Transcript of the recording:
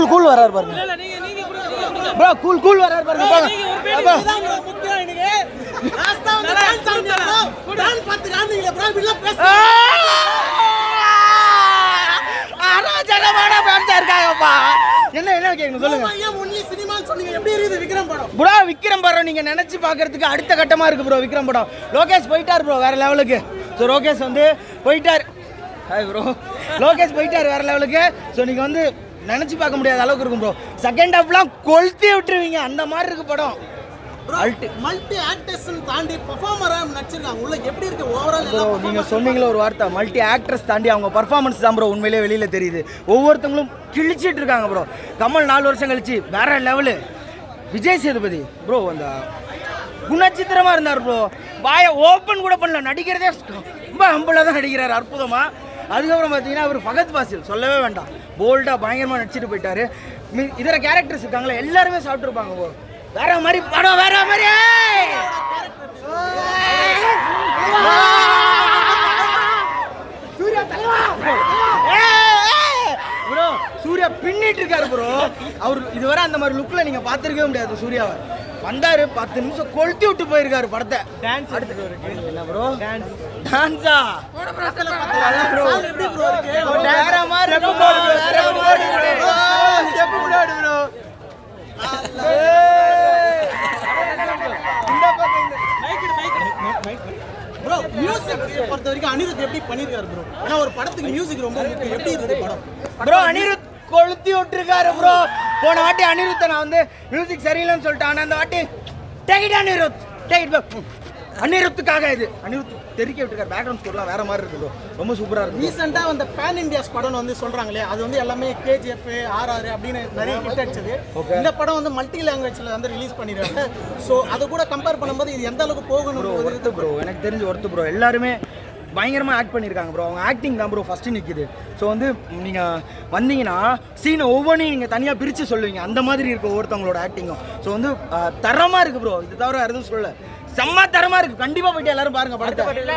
Cool cool வராரு பாருங்க இல்ல நீங்க நீங்க கொடுங்க ப்ரோ கூல் கூல் வராரு பாருங்க பாருங்க. நீங்க ஒரு பேடி அப்பா. இதான் bro முக்கியம் எனக்கு லாஸ்டா வந்து டான்ஸ் ஆடுங்க ப்ரோ டான்ஸ் பார்த்து காமிங்க ப்ரோ இப்படி பேச அராஜகமான fans ஆ இருக்காங்கப்பா என்ன என்ன கேட்கணும் சொல்லுங்க ஏன் ஒன்லி சினிமான்னு சொன்னீங்க எப்படி இருக்குது விக்ரம் படம் ப்ரோ விக்ரம் படம் நீங்க நினைச்சு பார்க்கறதுக்கு அடுத்த கட்டமா இருக்கு ப்ரோ விக்ரம் படம் லோகேஷ் போயிட்டார் ப்ரோ வேற லெவலுக்கு ஸோ லோகேஷ் வந்து போயிட்டார் ஹாய் ப்ரோ லோகேஷ் போயிட்டார் வேற லெவலுக்கு ஸோ நீங்க வந்து நினைச்சு பார்க்க முடியாத அளவுக்கு இருக்கும் ப்ரோ செகண்ட் ஹாஃப்லாம் கொளுத்தி விட்டுருவீங்க அந்த மாதிரி இருக்கு படம் ப்ரோ மல்டி ஆக்டர்ஸ் தாண்டி பெர்ஃபார்மரா நடிச்சிருக்காங்க உள்ள எப்படி இருக்கு ஓவரால் ப்ரோ எல்லாம் நீங்கள் சொன்னீங்களே ஒரு வார்த்தை மல்டி ஆக்ட்ரஸ் தாண்டி அவங்க பர்ஃபார்மன்ஸ் தான் ப்ரோ உண்மையிலேயே வெளியில் தெரியுது ஒவ்வொருத்தவங்களும் கிழிச்சிட்டு இருக்காங்க ப்ரோ கமல் நாலு வருஷம் கழிச்சு வேற லெவலு விஜய் சேதுபதி ப்ரோ அந்த குணச்சித்திரமா இருந்தார் ப்ரோ வாயை ஓப்பன் கூட பண்ணல நடிக்கிறதே ரொம்ப ஹம்பிளாக தான் நடிக்கிறார் அற்புதமா அதுக்கப்புறம் பார்த்தீங்கன்னா அவர் ஃபகத் பாசில் சொல்லவே வேண்டாம் போல்டாக பயங்கரமாக நடிச்சிட்டு போயிட்டாரு மி- இதர கேரக்டர்ஸ் இருக்காங்களே எல்லாருமே சாப்பிட்ருப்பாங்க ப்ரோ வேற மாதிரி படம் வேற மாதிரி சூர்யா தலைவா ப்ரோ சூர்யா பின்னிட்டு இருக்காரு ப்ரோ அவர் இதுவரை அந்த மாதிரி லுக்ல நீங்க பார்த்திருக்கவே முடியாது சூர்யாவை வந்தாரு பத்து நிமிஷம் கொளுத்தி விட்டு போயிருக்காரு படத்தை டான்ஸ் அடுத்து என்ன ப்ரோ டான்ஸ் டான்ஸா எப்படி ப்ரோ இருக்கு வேற மாதிரி இருக்கு bro, வேற மாதிரி இருக்கு bro. Step விடாது bro. இந்த பக்கம் இந்த- ப்ரோ மியூசிக் பொறுத்த வரைக்கும் அனிருத் எப்படி பண்ணிருக்காரு ப்ரோ ஏன்னா ஒரு படத்துக்கு மியூசிக் ரொம்ப முக்கியம் எப்படி இருக்குது படம் ப்ரோ அனிருத் கொளுத்தி விட்டுருக்காரு ப்ரோ போன வாட்டி அனிருத்தை நான் வந்து மியூசிக் சரியில்லைன்னு சொல்லிட்டேன் ஆனா அந்த வாட்டி take it Anirudh take it அனிருத்துக்காக இது அனிருத் தெறிக்க விட்டுருக்காரு பேக்ரவுண்ட் ஸ்கோர்லாம் வேற மாதிரி இருக்கு ப்ரோ ரொம்ப சூப்பரா இருக்கு bro. ரீசெண்டாக வந்த பேன் இந்தியாஸ் படம் வந்து சொல்றாங்களே அது வந்து எல்லாமே கேஜிஎஃப் ஆர்ஆர் அப்படின்னு நிறைய ஹிட் அடிச்சது இந்த படம் வந்து மல்டி லாங்குவேஜ்ல வந்து ரிலீஸ் பண்ணிடுறாங்க ஸோ அதை கூட கம்பேர் பண்ணும்போது இது எந்த அளவுக்கு போகணும் ப்ரோ ஒர்த்து ப்ரோ எனக்கு தெரிஞ்சு ஒர்த்து ப்ரோ எல்லாருமே பயங்கரமாக ஆக்ட் பண்ணியிருக்காங்க ப்ரோ அவங்க ஆக்டிங் தான் ப்ரோ ஃபஸ்ட்டு நிற்கிது ஸோ வந்து நீங்கள் வந்தீங்கன்னா சீனை ஒவ்வொன்றையும் நீங்கள் தனியாக பிரித்து சொல்லுவீங்க அந்த மாதிரி இருக்கு ஒவ்வொருத்தவங்களோட ஆக்டிங்கும் ஸோ வந்து தரமாக இருக்குது ப்ரோ இது தவிர வேறு எதுவும் சொல்லல செம்ம தரமாக இருக்குது கண்டிப்பாக போயிட்டு எல்லாரும் பாருங்கள் படத்தை